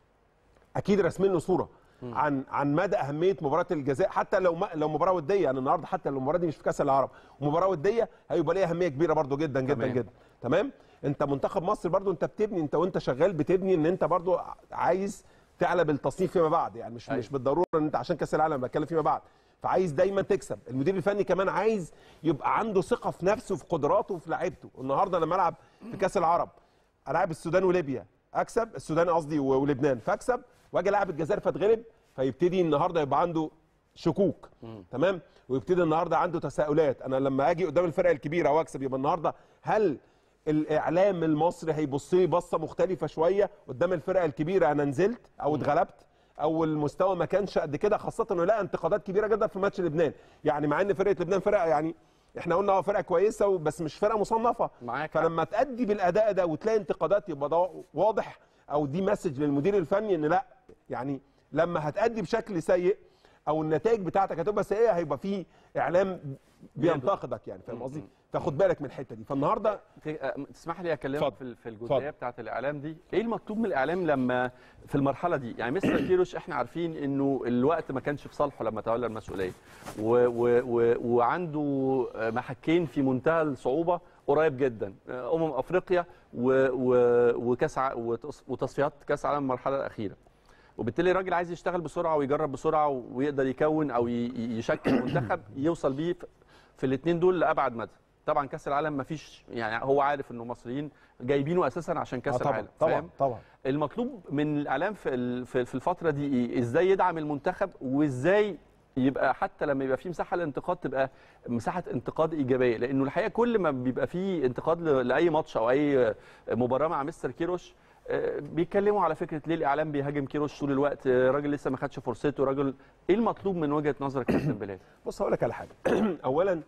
اكيد راسمين له صوره عن عن مدى اهميه مباراه الجزاء حتى لو ما لو مباراه وديه يعني النهارده حتى لو المباراه دي مش في كاس العرب ومباراه وديه هيبقى ليها اهميه كبيره برضو جدا جدا تمام. جدا تمام انت منتخب مصر برضو انت بتبني انت وانت شغال بتبني ان انت برضو عايز تعلى بالتصنيف فيما بعد يعني مش أيوة. مش بالضروره ان انت عشان كاس العالم بتكلم فيما بعد فعايز دايما تكسب المدير الفني كمان عايز يبقى عنده ثقه في نفسه في قدراته وفي لعيبته النهارده لما العب في كاس العرب العب السودان وليبيا اكسب السودان قصدي و- ولبنان فاكسب واجي العب الجزائر فاتغلب فيبتدي النهارده يبقى عنده شكوك تمام ويبتدي النهارده عنده تساؤلات انا لما اجي قدام الفرق الكبيره واكسب يبقى النهارده هل الاعلام المصري هيبص لي بصه مختلفه شويه قدام الفرق الكبيره انا نزلت او اتغلبت او المستوى ما كانش قد كده خاصه انه لقى انتقادات كبيره جدا في ماتش لبنان يعني مع ان فرقه لبنان فرقه يعني احنا قلنا اه فرقه كويسه بس مش فرقه مصنفه معاك فلما تأدي بالاداء ده وتلاقي انتقادات يبقى ده واضح او دي مسج للمدير الفني ان لا يعني لما هتأدي بشكل سيء او النتائج بتاعتك هتبقى سيئه هيبقى في اعلام بينتقدك يعني فاهم قصدي فخد بالك من الحته دي فالنهارده ت- آه، تسمح لي اكلمك اتفضل. في ال- في الجزئيه اتفضل. بتاعه الاعلام دي ايه المطلوب من الاعلام لما في المرحله دي يعني مستر كيروش احنا عارفين انه الوقت ما كانش في صالحه لما تولى المسؤوليه و و و وعنده آه، محكين في منتهى الصعوبه قريب جدا آه، امم افريقيا و و وكاس ع- وتص- وتصفيات كاس العالم المرحله الاخيره وبالتالي الراجل عايز يشتغل بسرعه ويجرب بسرعه ويقدر يكون او ي- ي- يشكل منتخب يوصل بيه في- في الاثنين دول لابعد مدى طبعا كاس العالم ما فيش يعني هو عارف انه المصريين جايبينه اساسا عشان كاس آه طبعا العالم طبعا فاهم؟ طبعا المطلوب من الاعلام في ال- في في الفتره دي ايه ازاي يدعم المنتخب وازاي يبقى حتى لما يبقى في مساحه للانتقاد تبقى مساحه انتقاد ايجابيه لانه الحقيقه كل ما بيبقى في انتقاد ل- لاي ماتش او اي مباراه مع مستر كيروش آه، بيتكلموا على فكره ليه الاعلام بيهاجم كيروش طول الوقت آه، راجل لسه ما خدش فرصته راجل ايه المطلوب من وجهه نظرك يا كابتن بلال بص هقول لك على حاجه اولا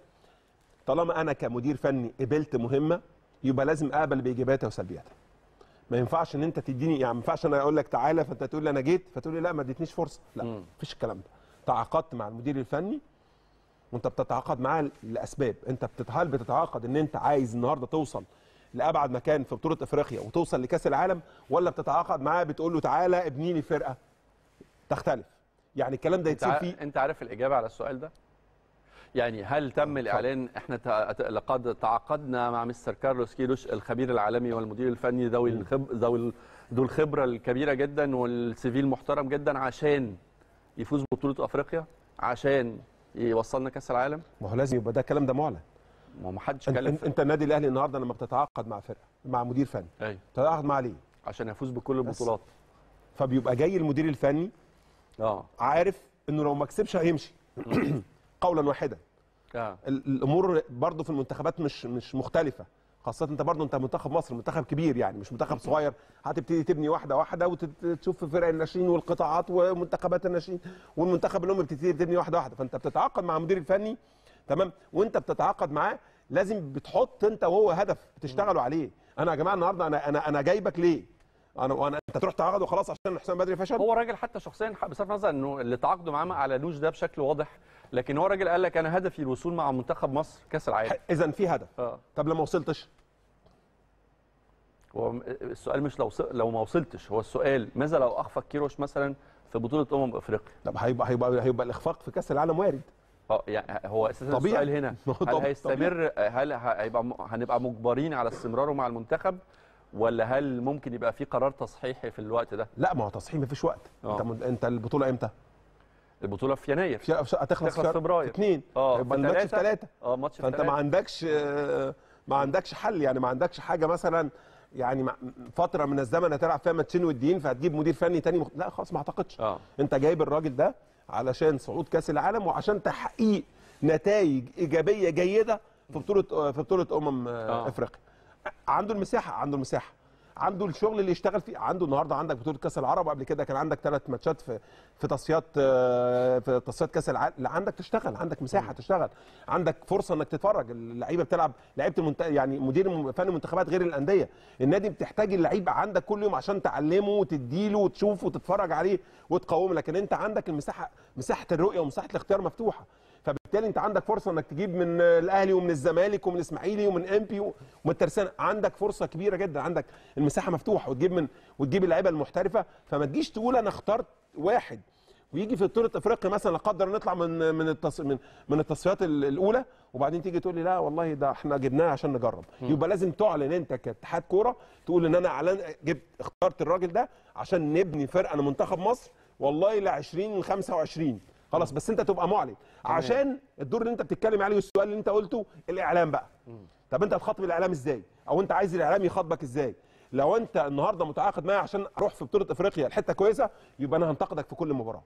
طالما انا كمدير فني قبلت مهمه يبقى لازم اقبل بايجاباتها وسلبياتها ما ينفعش ان انت تديني يعني ما ينفعش انا اقول لك تعالى فانت تقول لي انا جيت فتقول لي لا ما اديتنيش فرصه لا مم. مفيش الكلام ده تعاقدت مع المدير الفني وانت بتتعاقد معاه لاسباب انت بتت- هل بتتعاقد ان انت عايز النهارده توصل لابعد مكان في بطوله افريقيا وتوصل لكاس العالم ولا بتتعاقد معاه بتقول له تعالى ابني لي فرقه تختلف يعني الكلام ده انت يتصير ع- فيه انت عارف الاجابه على السؤال ده يعني هل تم الاعلان احنا تع- ت- لقد تعاقدنا مع مستر كارلوس كيروش الخبير العالمي والمدير الفني ذوي الخب ذوي ال- ذو الخبره الكبيره جدا والسيفيل محترم جدا عشان يفوز ببطوله افريقيا عشان يوصلنا كاس العالم ما هو لازم يبقى ده الكلام ده معلن ما هو ما حدش انت, اتكلم انت, في- انت النادي الاهلي النهارده لما بتتعاقد مع فرقه مع مدير فني ايوه بتتعاقد معاه ليه؟ عشان يفوز بكل البطولات فبيبقى جاي المدير الفني اه عارف انه لو ما كسبش هيمشي قولا واحدا اه ال- الامور برضه في المنتخبات مش مش مختلفه خاصة انت برضه انت منتخب مصر منتخب كبير يعني مش منتخب صغير هتبتدي تبني واحده واحده وتشوف فرق الناشئين والقطاعات ومنتخبات الناشئين والمنتخب الام بتبتدي تبني واحده واحده فانت بتتعاقد مع المدير الفني تمام وانت بتتعاقد معاه لازم بتحط انت وهو هدف بتشتغلوا عليه انا يا جماعه النهارده انا انا انا جايبك ليه؟ انا وانا انت تروح تعاقد وخلاص عشان حسام بدري فشل؟ هو راجل حتى شخصيا بصرف النظر انه اللي تعاقدوا معاه ما اعلنوش ده بشكل واضح لكن هو راجل قال لك انا هدفي الوصول مع منتخب مصر كاس العالم اذا في هدف اه طب لما وصلتش هو م- السؤال مش لو س- لو ما وصلتش هو السؤال ماذا لو اخفق كيروش مثلا في بطوله امم افريقيا طب هيبقى هيبقى هيبقى الاخفاق في كاس العالم وارد اه يعني هو اساسا طبيعي. السؤال هنا ما هو هل طب- هيستمر هل ه- هيبقى م- هنبقى مجبرين على استمراره مع المنتخب ولا هل ممكن يبقى في قرار تصحيحي في الوقت ده لا ما هو تصحيح مفيش وقت آه. انت من- انت البطوله امتى؟ البطوله في يناير في في- هتخلص تخلص في فبراير. في اثنين اه يبقى الماتش في ثلاثه اه ماتش في فانت ما ثلاثة. عندكش آه، ما عندكش حل يعني ما عندكش حاجه مثلا يعني مع- فتره من الزمن هتلعب فيها ماتشين وديين فهتجيب مدير فني تاني مخ... لا خلاص ما اعتقدش اه انت جايب الراجل ده علشان صعود كاس العالم وعشان تحقيق نتائج ايجابيه جيده في بطوله في بطوله امم آه. افريقيا عنده المساحه عنده المساحه عنده الشغل اللي يشتغل فيه عنده النهارده عندك بطوله كاس العرب وقبل كده كان عندك ثلاث ماتشات في في تصفيات في تصفيات كاس العالم لا عندك تشتغل عندك مساحه تشتغل عندك فرصه انك تتفرج اللعيبه بتلعب لعيبه المنت... يعني مدير فني المنتخبات غير الانديه النادي بتحتاج اللعيب عندك كل يوم عشان تعلمه وتديله وتشوفه وتتفرج عليه وتقومه لكن انت عندك المساحه مساحه الرؤيه ومساحه الاختيار مفتوحه فبالتالي انت عندك فرصه انك تجيب من الاهلي ومن الزمالك ومن الاسماعيلي ومن امبي ومن الترسانه عندك فرصه كبيره جدا عندك المساحه مفتوحه وتجيب من وتجيب اللعيبه المحترفه فما تجيش تقول انا اخترت واحد ويجي في بطوله افريقيا مثلا لا قدر نطلع من من التص... من من التصفيات الاولى وبعدين تيجي تقول لي لا والله ده احنا جبناه عشان نجرب يبقى لازم تعلن انت كاتحاد كوره تقول ان انا اعلن جبت اخترت الراجل ده عشان نبني فرقه لمنتخب مصر والله ل 20 ل 25 خلاص بس انت تبقى معلن عشان الدور اللي انت بتتكلم عليه والسؤال اللي انت قلته الاعلام بقى طب انت هتخاطب الاعلام ازاي او انت عايز الاعلام يخاطبك ازاي لو انت النهارده متعاقد معايا عشان اروح في بطوله افريقيا الحته كويسه يبقى انا هنتقدك في كل مباراه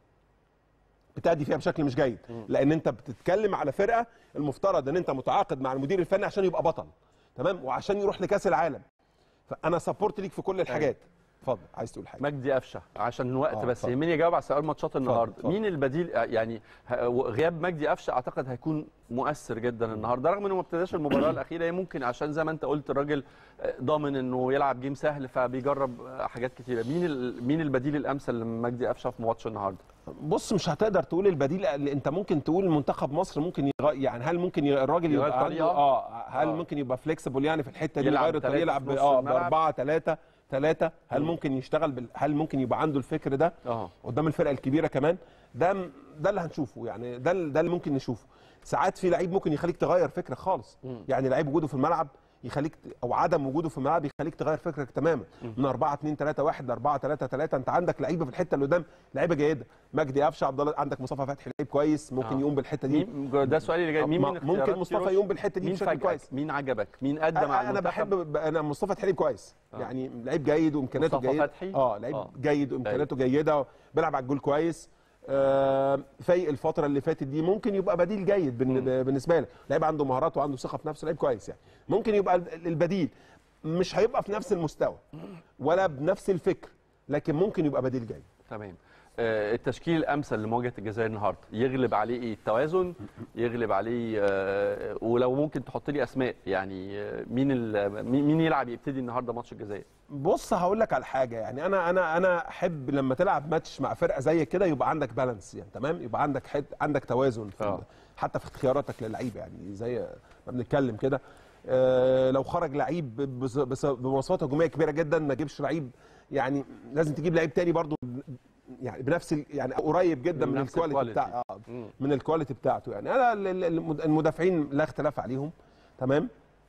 بتأدي فيها بشكل مش جيد لان انت بتتكلم على فرقه المفترض ان انت متعاقد مع المدير الفني عشان يبقى بطل تمام وعشان يروح لكاس العالم فانا سبورت ليك في كل الحاجات اتفضل عايز تقول حاجه مجدي قفشه عشان الوقت آه، بس اتفضل. يهمني اجاوب على سؤال ماتشات النهارده اتفضل. مين البديل يعني ه- غياب مجدي قفشه اعتقد هيكون مؤثر جدا النهارده رغم انه ما ابتداش المباراه الاخيره هي ممكن عشان زي ما انت قلت الراجل ضامن انه يلعب جيم سهل فبيجرب حاجات كتيره مين ال- مين البديل الامثل لمجدي قفشه في ماتش النهارده بص مش هتقدر تقول البديل انت ممكن تقول منتخب مصر ممكن يغ... يعني هل ممكن ي- الراجل يغير يبقى عنده طريقة؟ اه هل آه. ممكن يبقى فليكسيبل يعني في الحته دي يلعب يغير الطريقه تلاتة يلعب في نص اه الملعب؟ باربعه ثلاثه ثلاثه هل مم. ممكن يشتغل بال... هل ممكن يبقى عنده الفكر ده اه قدام الفرقه الكبيره كمان ده م- ده اللي هنشوفه يعني ده ال- ده اللي ممكن نشوفه ساعات في لعيب ممكن يخليك تغير فكرك خالص مم. يعني لعيب وجوده في الملعب يخليك ت- او عدم وجوده في الملعب يخليك تغير فكرك تماما من 4 2 3 1 ل 4 3 3 انت عندك لعيبه في الحته اللي قدام لعيبه جيده مجدي قفشه عبد الله عندك مصطفى فتحي لعيب كويس ممكن آه. يقوم بالحته دي مين ده سؤالي اللي جاي مين ما- من ممكن اختيارات مصطفى كيروش؟ يقوم بالحته دي مين بشكل فاجأك؟ كويس مين عجبك مين ادى مع انا أنا المنتخب بحب انا مصطفى فتحي لعيب كويس آه. يعني لعيب جيد وامكانياته مصطفى جيده فتحي؟ اه لعيب آه. جيد وامكانياته جيده بيلعب على الجول كويس آه فايق الفتره اللي فاتت دي ممكن يبقى بديل جيد بالن- بالنسبه لك لعيب عنده مهارات وعنده ثقه في نفسه لعيب كويس يعني ممكن يبقى ال- البديل مش هيبقى في نفس المستوى ولا بنفس الفكر لكن ممكن يبقى بديل جيد تمام آه، التشكيل الامثل لمواجهه الجزائر النهارده يغلب عليه ايه التوازن يغلب عليه آه، ولو ممكن تحط لي اسماء يعني آه، مين ال- مين مين يلعب يبتدي النهارده ماتش الجزائر بص هقول لك على حاجه يعني انا انا انا احب لما تلعب ماتش مع فرقه زي كده يبقى عندك بالانس يعني تمام يبقى عندك حد عندك توازن في آه. ال- حتى في اختياراتك للعيبه يعني زي ما بنتكلم كده آه لو خرج لعيب بص- بص- بمواصفات هجوميه كبيره جدا ما تجيبش لعيب يعني لازم تجيب لعيب تاني برضو يعني بنفس ال- يعني قريب جدا من بنفس الكواليتي الكواليتي. بتاع آه مم. من الكواليتي بتاعته يعني انا ال- ال- المد- المدافعين لا اختلاف عليهم تمام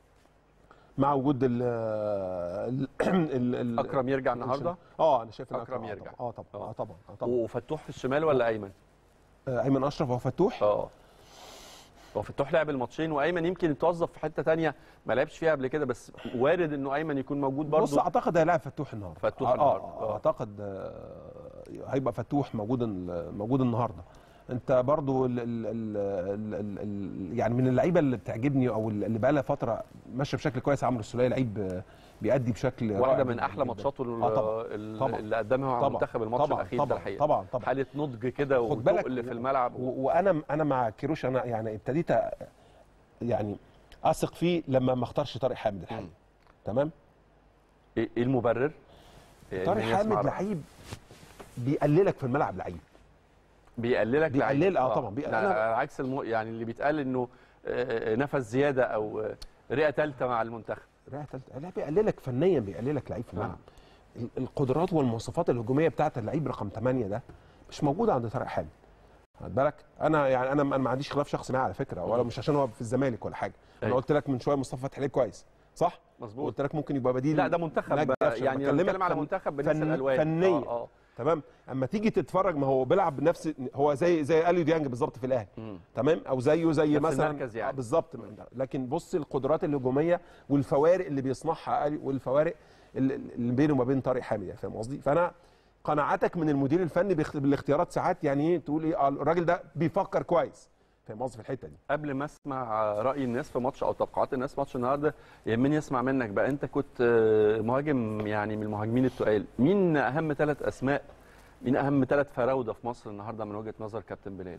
مع وجود ال ال- ال- ال- اكرم يرجع النهارده اه انا شايف ان أكرم آه يرجع. اه طبعا آه. اه طبعا اه طبعا وفتوح في الشمال ولا ايمن آه، ايمن اشرف وهو فتوح اه هو فتوح لعب الماتشين وايمن يمكن يتوظف في حته تانية ما لعبش فيها قبل كده بس وارد انه ايمن يكون موجود بص برضه اعتقد هيلاعب فتوح النهارده فتوح آه، النهاردة، آه آه. اعتقد آه، هيبقى فتوح موجود ال- موجود النهارده انت برضو ال ال ال ال ال ال يعني من اللعيبه اللي بتعجبني او اللي بقى لها فتره ماشيه بشكل كويس عمرو السوليه لعيب آه، بيأدي بشكل رائع واحده من جداً احلى جداً. ماتشاته ال- آه طبعاً، ال- طبعاً. اللي قدمها مع طبعاً، المنتخب الماتش طبعاً، الاخير ده طبعاً، الحقيقه طبعاً، طبعاً. حاله نضج كده خد والذوق بالك اللي في الملعب و- وانا انا مع كيروش انا يعني ابتديت أ- يعني اثق فيه لما ما اختارش طارق حامد الحقيقه تمام ايه إيه المبرر؟ إيه طارق إن هي اسمها حامد لعيب بيقللك في الملعب لعيب بيقللك بيقلل- لعيب. آه طبعاً، بيقلل- على عكس الم... يعني اللي بيتقال انه آه، آه، نفس زياده او آه، رئه ثالثه مع المنتخب لا تلت- لا بيقللك فنيا بيقللك لعيب في الملعب ال- القدرات والمواصفات الهجوميه بتاعت اللعيب رقم 8 ده مش موجوده عند طارق حامد خد بالك انا يعني انا انا ما عنديش خلاف شخصي معاه على فكره ولا مش عشان هو في الزمالك ولا حاجه انا أيوة. قلت لك من شويه مصطفى فتحي لعيب كويس صح مظبوط قلت لك ممكن يبقى بديل لا ده منتخب مجدي بقى، قفشة. يعني بكلمك بتكلم على فن- منتخب بنفس فن- الالوان فنيا اه اه تمام اما تيجي تتفرج ما هو بيلعب بنفس هو زي زي اليو ديانج بالظبط في الاهلي مم. تمام او زيه زي نفس مثلا المركز يعني. آه، بالظبط لكن بص القدرات الهجوميه والفوارق اللي بيصنعها الي والفوارق اللي اللي بينه وما بين طارق حامد يعني فاهم قصدي فانا قناعتك من المدير الفني باخت- بالاختيارات ساعات يعني ايه تقول ايه آه، الراجل ده بيفكر كويس فاهم قصدي في الحته دي قبل ما اسمع راي الناس في ماتش او توقعات الناس في ماتش النهارده يهمني اسمع منك بقى انت كنت آه، مهاجم يعني من المهاجمين التقال مين اهم ثلاث اسماء مين اهم ثلاث فراوده في مصر النهارده من وجهه نظر كابتن بلال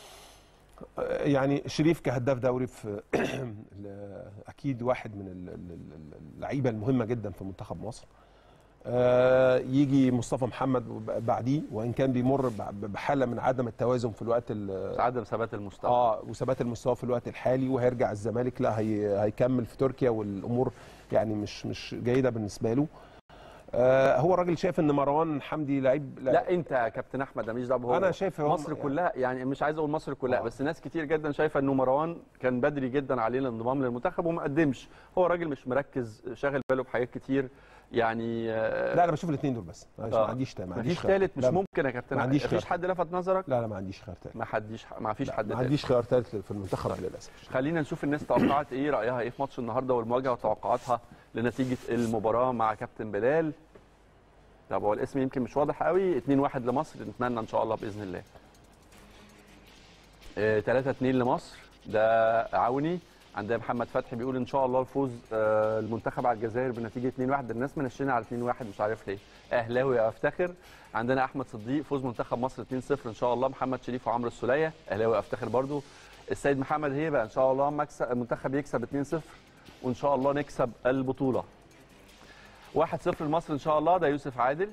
يعني شريف كهداف دوري في ال- اكيد واحد من ال- ال- ال- اللعيبه المهمه جدا في منتخب مصر آه، يجي مصطفى محمد بعديه وان كان بيمر ب- بحاله من عدم التوازن في الوقت ال- عدم ثبات المستوى اه وثبات المستوى في الوقت الحالي وهيرجع الزمالك لا هي هيكمل في تركيا والامور يعني مش مش جيده بالنسبه له آه هو الراجل شايف ان مروان حمدي لعيب لا انت يا كابتن احمد أنا ماليش دعوه هو أنا شايف هو- مصر كلها يعني مش عايز اقول مصر كلها آه. بس ناس كتير جدا شايفه انه مروان كان بدري جدا عليه الانضمام للمنتخب وما قدمش هو راجل مش مركز شاغل باله بحاجات كتير يعني آه، لا انا بشوف الاثنين دول بس معلش، آه. ما عنديش ما مفيش عنديش خيار. ثالث مش لا، ممكن يا كابتن ما عنديش مفيش خيار. حد لفت نظرك لا لا ما عنديش خيار ثالث ما حدش ما فيش حد ما تالت. عنديش خيار ثالث في المنتخب للاسف خلينا نشوف الناس توقعت ايه رايها ايه في ماتش النهارده والمواجهه وتوقعاتها لنتيجه المباراه مع كابتن بلال طب هو الاسم يمكن مش واضح قوي 2-1 لمصر نتمنى ان شاء الله باذن الله 3-2 لمصر ده عوني عندنا محمد فتحي بيقول ان شاء الله الفوز آه، المنتخب على الجزائر بنتيجه 2-1 الناس منشنه على 2-1 مش عارف ليه اهلاوي افتخر عندنا احمد صديق فوز منتخب مصر 2-0 ان شاء الله محمد شريف وعمرو السوليه اهلاوي افتخر برضو السيد محمد هيبه ان شاء الله مكسب المنتخب يكسب 2-0 وان شاء الله نكسب البطوله 1-0 لمصر ان شاء الله ده يوسف عادل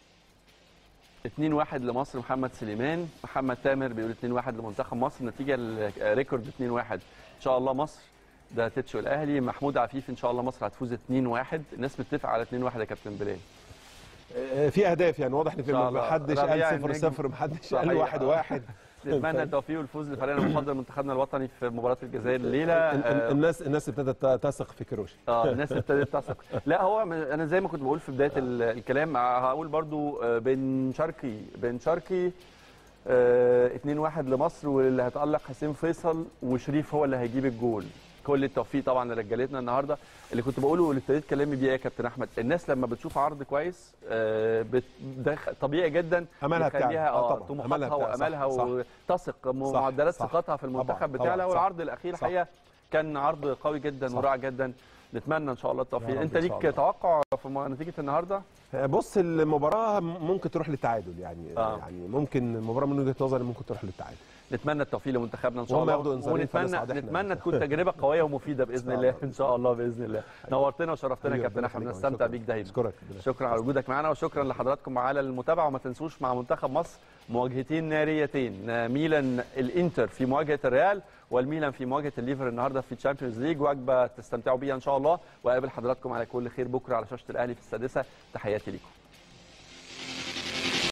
2-1 لمصر محمد سليمان محمد تامر بيقول 2-1 لمنتخب مصر نتيجه الريكورد 2-1 ان شاء الله مصر ده تتشو الاهلي محمود عفيف ان شاء الله مصر هتفوز 2-1 الناس متفقه على 2-1 يا كابتن بلال آه، في اهداف يعني واضح ان في إن شاء ما الله. حدش ربيع قال 0 النجم. 0 ما حدش قال صحيح. 1 1 نتمنى التوفيق والفوز لفريقنا المفضل منتخبنا الوطني في مباراه الجزائر الليله آه، الناس الناس ابتدت تثق في كيروش اه الناس ابتدت تثق لا هو م- انا زي ما كنت بقول في بدايه ال- الكلام هقول برضو آه، بن شرقي بن شرقي 2-1 لمصر واللي هيتالق حسين فيصل وشريف هو اللي هيجيب الجول كل التوفيق طبعا لرجالتنا النهارده اللي كنت بقوله واللي ابتديت كلامي بيه يا كابتن احمد الناس لما بتشوف عرض كويس آه، بت- ده خ- طبيعي جدا أملها بيخليها بتعلى. آه اه طبعاً. طموحاتها أملها بتعلى. صح، وامالها صح. وتثق صح، معدلات صح. ثقتها في المنتخب طبعاً، بتاعها طبعاً، والعرض صح. الاخير صح. الحقيقه كان عرض قوي جدا صح. ورائع جدا نتمنى ان شاء الله التوفيق رب انت إن شاء ليك الله. توقع في م- نتيجه النهارده بص المباراه ممكن تروح للتعادل يعني آه. يعني ممكن المباراه من وجهه نظري ممكن تروح للتعادل نتمنى التوفيق لمنتخبنا ان شاء وهم الله ياخدوا إنذارين ونتمنى فنصعد إحنا. نتمنى تكون تجربه قويه ومفيده باذن الله ان شاء الله باذن الله نورتنا وشرفتنا يا حبيبي، كابتن ربنا احمد يخليك. نستمتع شكراً. بيك دايما اشكرك شكرا على وجودك معنا وشكرا لحضراتكم على المتابعه وما تنسوش مع منتخب مصر مواجهتين ناريتين ميلان الانتر في مواجهه الريال والميلان في مواجهه الليفر النهارده في تشامبيونز ليج وجبه تستمتعوا بيها ان شاء الله واقابل حضراتكم على كل خير بكره على شاشه الاهلي في السادسه تحياتي ليكم